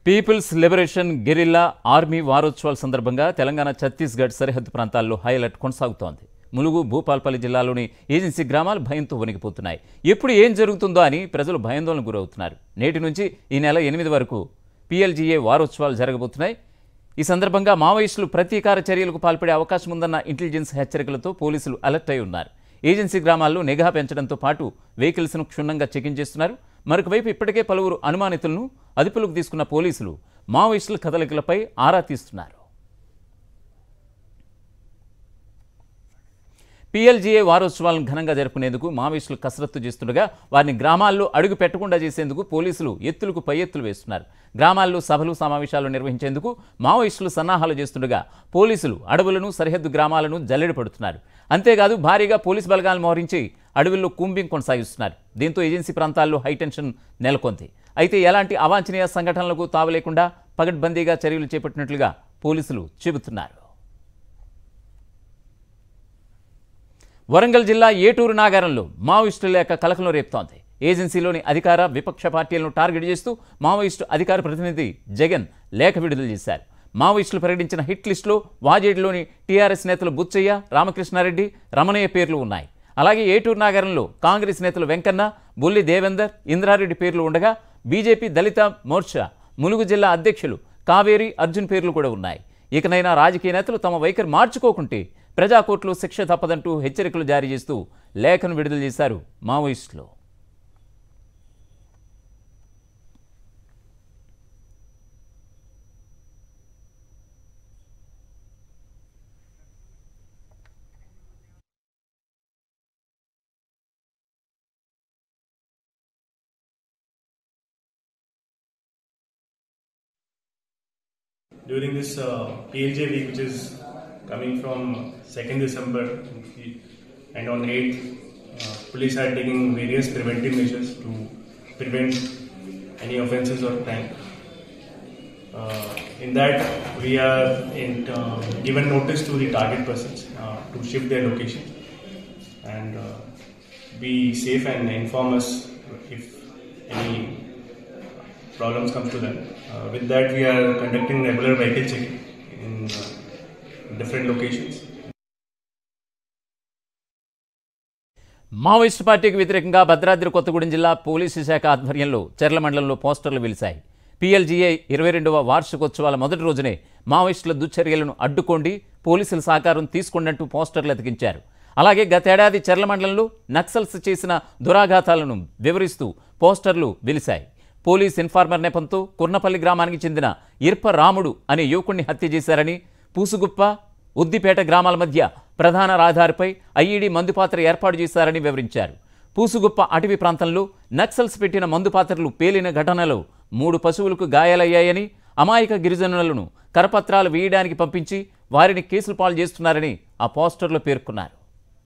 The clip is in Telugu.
పీపుల్స్ లిబరేషన్ గెరిల్లా ఆర్మీ వారోత్సవాల సందర్భంగా తెలంగాణ ఛత్తీస్గఢ్ సరిహద్దు ప్రాంతాల్లో హైలైట్ కొనసాగుతోంది ములుగు భూపాల్పల్లి జిల్లాలోని ఏజెన్సీ గ్రామాలు భయంతో వణికిపోతున్నాయి ఎప్పుడు ఏం జరుగుతుందో అని ప్రజలు భయాందోళన గురవుతున్నారు నేటి నుంచి ఈ నెల ఎనిమిది వరకు పీఎల్జీఏ వారోత్సవాలు జరగబోతున్నాయి ఈ సందర్భంగా మావోయిస్టులు ప్రతీకార చర్యలకు పాల్పడే అవకాశం ఉందన్న ఇంటెలిజెన్స్ హెచ్చరికలతో పోలీసులు అలర్ట్ అయి ఉన్నారు ఏజెన్సీ గ్రామాల్లో నిఘా పెంచడంతో పాటు వెహికల్స్ను క్షుణ్ణంగా చెకింగ్ చేస్తున్నారు మరొక వైపు ఇప్పటికే పలువురు అనుమానితులను అదుపులోకి తీసుకున్న పోలీసులు మావోయిస్టుల కదలికలపై ఆరా తీస్తున్నారు పీఎల్జీఏ వారోత్సవాలను ఘనంగా జరుపుకునేందుకు మావోయిస్టులు కసరత్తు చేస్తుండగా వారిని గ్రామాల్లో అడుగు పెట్టకుండా చేసేందుకు పోలీసులు ఎత్తులకు పై ఎత్తులు వేస్తున్నారు గ్రామాల్లో సభలు సమావేశాలు నిర్వహించేందుకు మావోయిస్టులు సన్నాహాలు చేస్తుండగా పోలీసులు అడవులను సరిహద్దు గ్రామాలను జల్లెడ పడుతున్నారు అంతేకాదు భారీగా పోలీసు బలగాలను మోహరించి అడవుల్లో కూంబింగ్ కొనసాగిస్తున్నారు దీంతో ఏజెన్సీ ప్రాంతాల్లో హైటెన్షన్ నెలకొంది అయితే ఎలాంటి అవాంఛనీయ సంఘటనలకు తావలేకుండా పగడ్బందీగా చర్యలు చేపట్టినట్లుగా పోలీసులు చెబుతున్నారు వరంగల్ జిల్లా ఏటూరు నాగారంలో మావోయిస్టుల లేక కలకలం రేపుతోంది ఏజెన్సీలోని అధికార విపక్ష పార్టీలను టార్గెట్ చేస్తూ మావోయిస్టు అధికార ప్రతినిధి జగన్ లేఖ విడుదల చేశారు మావోయిస్టులు ప్రకటించిన హిట్ లిస్టులో వాజేడులోని టీఆర్ఎస్ నేతలు బుచ్చయ్య రామకృష్ణారెడ్డి రమణయ్య పేర్లు ఉన్నాయి అలాగే ఏటూరు నాగరంలో కాంగ్రెస్ నేతలు వెంకన్న బొల్లి దేవేందర్ ఇంద్రారెడ్డి పేర్లు ఉండగా బీజేపీ దళిత మోర్చా ములుగు జిల్లా అధ్యక్షులు కావేరి అర్జున్ పేర్లు కూడా ఉన్నాయి ఇకనైనా రాజకీయ నేతలు తమ వైఖరి మార్చుకోకుంటే ప్రజాకోర్టులో శిక్ష తప్పదంటూ హెచ్చరికలు జారీ చేస్తూ లేఖను విడుదల చేశారు మావోయిస్టులు during this uh, PLJ week, which is coming from 2nd December, and on 8th, uh, police are taking various preventive measures to prevent any offences or crime. Uh, in that, we are in, uh, given notice to the target persons uh, to shift their location and uh, be safe and inform us if any problems comes to them. Uh, with that, we are conducting regular vehicle checking in uh, different locations. Maoist పార్టీకి వ్యతిరేకంగా భద్రాద్రి కొత్తగూడెం జిల్లా పోలీసు శాఖ ఆధ్వర్యంలో చెర్ల మండలంలో పోస్టర్లు వెలిశాయి పీఎల్జీఏ ఇరవై రెండవ వార్షికోత్సవాల మొదటి రోజునే మావోయిస్టుల దుశ్చర్యలను అడ్డుకోండి పోలీసుల సహకారం తీసుకోండంటూ పోస్టర్లు అతికించారు అలాగే గతేడాది చెర్ల మండలంలో నక్సల్స్ చేసిన దురాఘాతాలను వివరిస్తూ పోస్టర్లు వెలిశాయి పోలీస్ ఇన్ఫార్మర్ నెపంతో కుర్నపల్లి గ్రామానికి చెందిన ఇర్ప రాముడు అనే యువకుణ్ణి హత్య చేశారని పూసుగుప్ప ఉద్దిపేట గ్రామాల మధ్య ప్రధాన రహదారిపై ఐఈడీ మందుపాత్ర ఏర్పాటు చేశారని వివరించారు పూసుగుప్ప అటవీ ప్రాంతంలో నక్సల్స్ పెట్టిన మందుపాత్రలు పేలిన ఘటనలో మూడు పశువులకు గాయాలయ్యాయని అమాయక గిరిజనులను కరపత్రాలు వేయడానికి పంపించి వారిని కేసులు పాలు చేస్తున్నారని ఆ పోస్టర్లో పేర్కొన్నారు